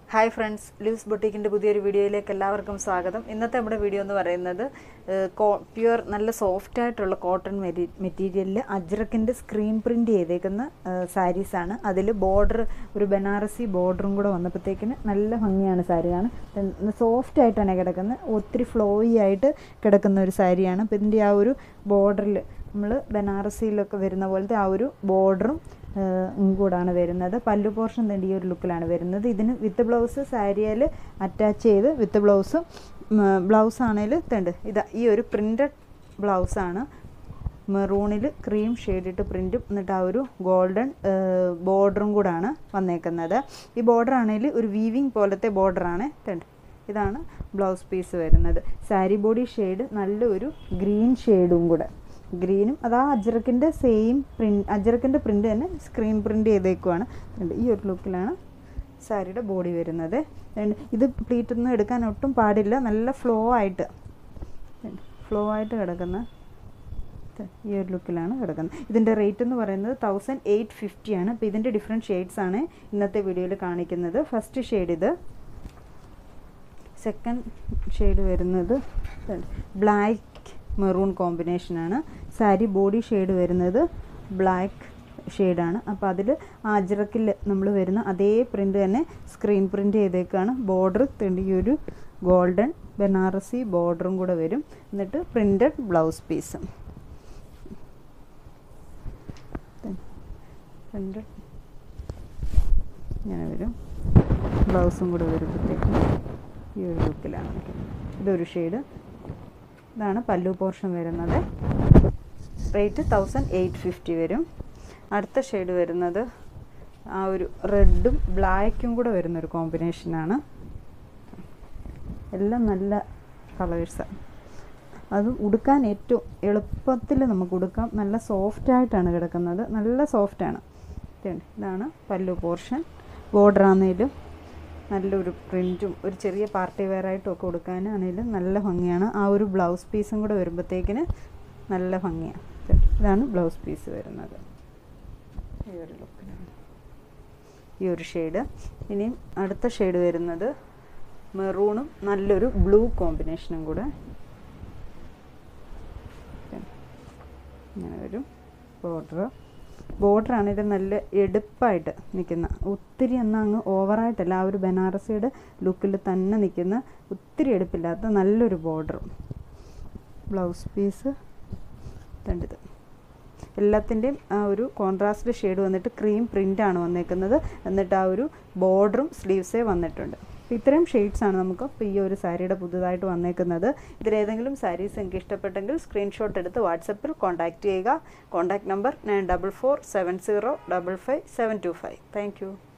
hi friends loose ബൊട്ടീക്കിൻ്റെ പുതിയൊരു വീഡിയോയിലേക്ക് എല്ലാവർക്കും സ്വാഗതം ഇന്നത്തെ നമ്മുടെ വീഡിയോ എന്ന് പറയുന്നത് പ്യുവർ നല്ല സോഫ്റ്റ് ആയിട്ടുള്ള കോട്ടൺ മെറ്റീ മെറ്റീരിയലിൽ അജ്രക്കിൻ്റെ സ്ക്രീൻ പ്രിൻ്റ് ചെയ്തേക്കുന്ന സാരീസാണ് അതിൽ ബോർഡർ ഒരു ബനാറസി ബോർഡറും കൂടെ വന്നപ്പോഴത്തേക്കിന് നല്ല ഭംഗിയാണ് സാരി കാണാൻ സോഫ്റ്റ് ആയിട്ടാണ് കിടക്കുന്നത് ഒത്തിരി ഫ്ലോയി ആയിട്ട് കിടക്കുന്ന ഒരു സാരിയാണ് അപ്പോൾ ഇതിൻ്റെ ആ ഒരു ബോർഡറിൽ നമ്മൾ ബനാറസിയിലൊക്കെ വരുന്ന പോലത്തെ ആ ഒരു ബോർഡറും കൂടാണ് വരുന്നത് പല്ലു പോർഷൻ തന്നെ ഈ ഒരു ലുക്കിലാണ് വരുന്നത് ഇതിന് വിത്ത് ബ്ലൗസ് സാരിയിൽ അറ്റാച്ച് ചെയ്ത് വിത്ത് ബ്ലൗസും ബ്ലൗസ് ആണെങ്കിൽ തണ്ട് ഇതാ ഈ ഒരു പ്രിൻ്റഡ് ബ്ലൗസാണ് മെറൂണിൽ ക്രീം ഷെയ്ഡിട്ട് പ്രിൻറ്റും എന്നിട്ട് ആ ഒരു ഗോൾഡൻ ബോർഡറും കൂടാണ് വന്നേക്കുന്നത് ഈ ബോർഡർ ആണെങ്കിൽ ഒരു വീവിങ് പോലത്തെ ബോർഡറാണ് തണ്ട് ഇതാണ് ബ്ലൗസ് പീസ് വരുന്നത് സാരി ബോഡി ഷെയ്ഡ് നല്ലൊരു ഗ്രീൻ ഷെയ്ഡും കൂടെ ഗ്രീനും അത് ആ അജ്രക്കിൻ്റെ സെയിം പ്രിൻ്റ് അജ്രക്കിൻ്റെ പ്രിൻ്റ് തന്നെ സ്ക്രീൻ പ്രിൻ്റ് ചെയ്തേക്കുവാണ് ഈ ഒരു ലുക്കിലാണ് സാരിയുടെ ബോഡി വരുന്നത് ഇത് പ്ലീറ്റൊന്നും എടുക്കാൻ ഒട്ടും പാടില്ല നല്ല ഫ്ലോ ആയിട്ട് ഫ്ലോ ആയിട്ട് കിടക്കുന്ന ഈ ഒരു ലുക്കിലാണ് കിടക്കുന്നത് ഇതിൻ്റെ റേറ്റ് എന്ന് പറയുന്നത് തൗസൻഡ് എയ്റ്റ് ഫിഫ്റ്റി ആണ് അപ്പോൾ ഇതിൻ്റെ ഡിഫറെൻറ്റ് ഷെയ്ഡ്സ് ആണ് ഇന്നത്തെ വീഡിയോയിൽ കാണിക്കുന്നത് ഫസ്റ്റ് ഷെയ്ഡ് ഇത് സെക്കൻഡ് ഷെയ്ഡ് വരുന്നത് ബ്ലാക്ക് മെറൂൺ കോമ്പിനേഷനാണ് സാരി ബോഡി ഷെയ്ഡ് വരുന്നത് ബ്ലാക്ക് ഷെയ്ഡാണ് അപ്പോൾ അതിൽ അജ്രക്കിൽ നമ്മൾ വരുന്ന അതേ പ്രിൻ്റ് തന്നെ സ്ക്രീൻ പ്രിൻ്റ് ചെയ്തേക്കാണ് ബോർഡർ ഈ ഒരു ഗോൾഡൻ ബനാറസി ബോർഡറും കൂടെ വരും എന്നിട്ട് പ്രിൻ്റഡ് ബ്ലൗസ് പീസും പ്രിൻ്റഡ് ഇങ്ങനെ വരും ബ്ലൗസും കൂടെ വരുമ്പോഴത്തേക്കും ഈ ഒരു ലുക്കിലാണ് ഇതൊരു ഷെയ്ഡ് ഇതാണ് പല്ലു പോർഷൻ വരുന്നത് റേറ്റ് തൗസൻഡ് എയ്റ്റ് ഫിഫ്റ്റി വരും അടുത്ത ഷെയ്ഡ് വരുന്നത് ആ ഒരു റെഡും ബ്ലാക്കും കൂടെ വരുന്നൊരു കോമ്പിനേഷനാണ് എല്ലാം നല്ല കളേഴ്സാണ് അത് ഉടുക്കാൻ ഏറ്റവും എളുപ്പത്തിൽ നമുക്ക് ഉടുക്കാം നല്ല സോഫ്റ്റ് ആയിട്ടാണ് കിടക്കുന്നത് നല്ല സോഫ്റ്റാണ് ഇതാണ് പല്ലു പോർഷൻ ബോർഡർ ആണെങ്കിലും നല്ലൊരു പ്രിൻറ്റും ഒരു ചെറിയ പാർട്ടി വെയർ ആയിട്ടും ഒക്കെ കൊടുക്കാനാണെങ്കിലും നല്ല ഭംഗിയാണ് ആ ഒരു ബ്ലൗസ് പീസും കൂടെ വരുമ്പോഴത്തേക്കിന് നല്ല ഭംഗിയാണ് ഇതാണ് ബ്ലൗസ് പീസ് വരുന്നത് ഈ ഒരു ലുക്കിലാണ് ഈ ഒരു ഷെയ്ഡ് ഇനിയും അടുത്ത ഷെയ്ഡ് വരുന്നത് മെറൂണും നല്ലൊരു ബ്ലൂ കോമ്പിനേഷനും കൂടെ ഇങ്ങനെ വരും ബോർഡർ ബോർഡർ ആണെങ്കിലും നല്ല എടുപ്പായിട്ട് നിൽക്കുന്ന ഒത്തിരി എന്നാൽ അങ്ങ് ഓവറായിട്ടല്ല ആ ഒരു ബനാറസിയുടെ ലുക്കിൽ തന്നെ നിൽക്കുന്ന ഒത്തിരി എടുപ്പില്ലാത്ത നല്ലൊരു ബോർഡർ ബ്ലൗസ് പീസ് രണ്ടിത് എല്ലാത്തിൻ്റെയും ആ ഒരു കോൺട്രാസ്റ്റ് ഷെയ്ഡ് വന്നിട്ട് ക്രീം പ്രിൻ്റാണ് വന്നേക്കുന്നത് എന്നിട്ട് ആ ഒരു ബോർഡറും സ്ലീവ്സേ വന്നിട്ടുണ്ട് അപ്പോൾ ഇത്രയും ഷെയ്ഡ്സാണ് നമുക്ക് ഇപ്പോൾ ഈ ഒരു സാരിയുടെ പുതുതായിട്ട് വന്നേക്കുന്നത് ഇതിലേതെങ്കിലും സാരീസ് എനിക്ക് ഇഷ്ടപ്പെട്ടെങ്കിൽ സ്ക്രീൻഷോട്ട് എടുത്ത് വാട്സപ്പിൽ കോൺടാക്റ്റ് ചെയ്യുക contact number nine double four seven zero double five seven two five thank U